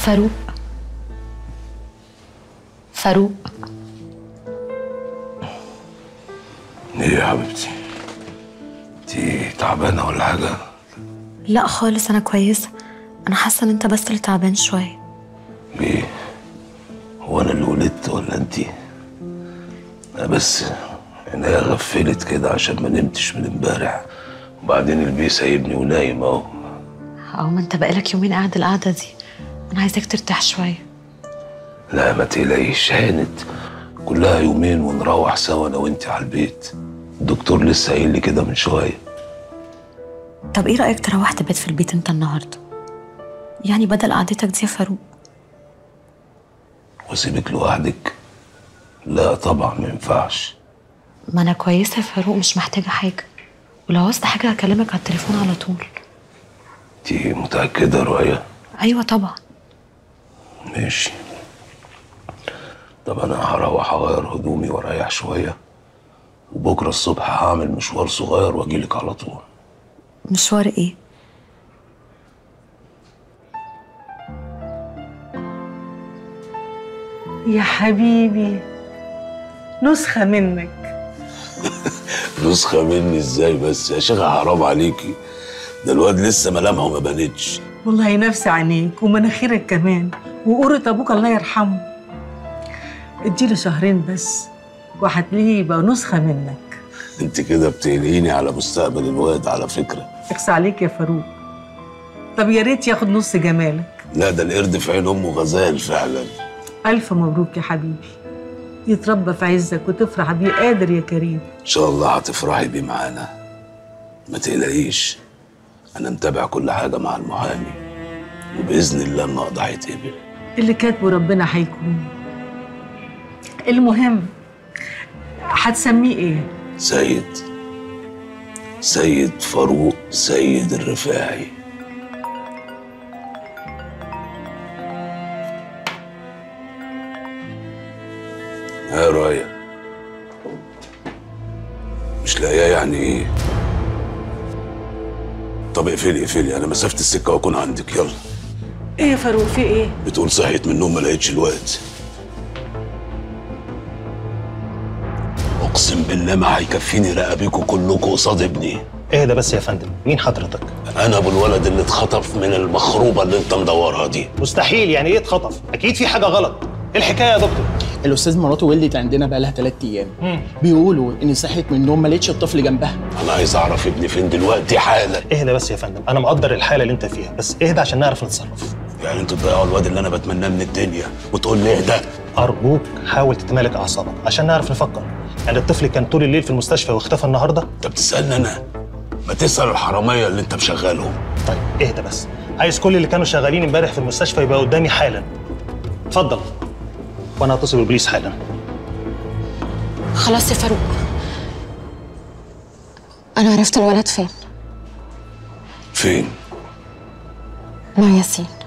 فاروق فاروق ايه يا حبيبتي انتي تعبانه ولا حاجه لا خالص انا كويسه انا حاسه ان انت بس اللي تعبان شويه ليه هو انا اللي ولدت ولا انتي انا بس عينيا غفلت كده عشان ما نمتش من امبارح وبعدين البيه سايبني ونايم اهو او ما انت بقالك يومين قاعد القعده دي انا عايزاك ترتاح شويه لا ما تقلقيش هانت كلها يومين ونروح سوا انا وانتي على البيت الدكتور لسه قايل لي كده من شويه طب ايه رايك تروح تبات في البيت انت النهارده يعني بدل قعدتك دي يا فاروق واسيبك لوحدك لا طبعا ما ينفعش ما انا كويسه يا فاروق مش محتاجه حاجه ولو عوزت حاجه هكلمك على التليفون على طول انتي متاكده يا رؤيا ايوه طبعا ماشي طب انا هروح اغير هدومي واريح شويه وبكره الصبح هعمل مشوار صغير واجيلك على طول مشوار ايه يا حبيبي نسخة منك نسخه مني ازاي بس يا شيخه حرام عليكي ده الواد لسه ملامحه ما بانتش والله نفس عينيك ومناخيرك كمان وقورة أبوك الله يرحمه اديله شهرين بس وهتلاقيه يبقى نسخة منك انت كده بتقلقيني على مستقبل الواد على فكره اقسى عليك يا فاروق طب يا ريت ياخد نص جمالك لا ده القرد في عين امه غزال فعلا ألف مبروك يا حبيبي يتربى في عزك وتفرح بيه قادر يا كريم ان شاء الله هتفرحي بيه معانا ما تقلقيش انا متابع كل حاجه مع المحامي وباذن الله النقض هيتقبل اللي كاتبه ربنا هيكون المهم هتسميه ايه؟ سيد سيد فاروق سيد الرفاعي ها رايا مش لاقيه يعني ايه طب اقفلي اقفلي انا مسافه السكه واكون عندك يلا ايه يا فاروق في ايه؟ بتقول صحيت من النوم ما لقيتش الواد اقسم بالله ما هيكفيني رقبيكوا كلكوا قصاد ابني اهدى بس يا فندم مين حضرتك انا ابو الولد اللي اتخطف من المخروبه اللي انت مدورها دي مستحيل يعني ايه اتخطف اكيد في حاجه غلط ايه الحكايه يا دكتور الاستاذ مراته ولدت عندنا بقى لها ثلاث ايام بيقولوا ان صحت من النوم ما لقيتش الطفل جنبها انا عايز اعرف ابني فين دلوقتي حالا اهدى بس يا فندم انا مقدر الحاله اللي انت فيها بس اهدى عشان نعرف نتصرف يعني انتوا تضيعوا الواد اللي انا بتمناه من الدنيا وتقول لي اهدى ارجوك حاول تتمالك اعصابك عشان نعرف نفكر يعني الطفل كان طول الليل في المستشفى واختفى النهارده انت بتسالني انا ما تسال الحراميه اللي انت مشغلهم طيب اهدى بس عايز كل اللي كانوا شغالين امبارح في المستشفى يبقى قدامي حالا اتفضل وانا هتصل بالبوليس حالا خلاص يا فاروق أنا عرفت الولد فين فين مع ياسين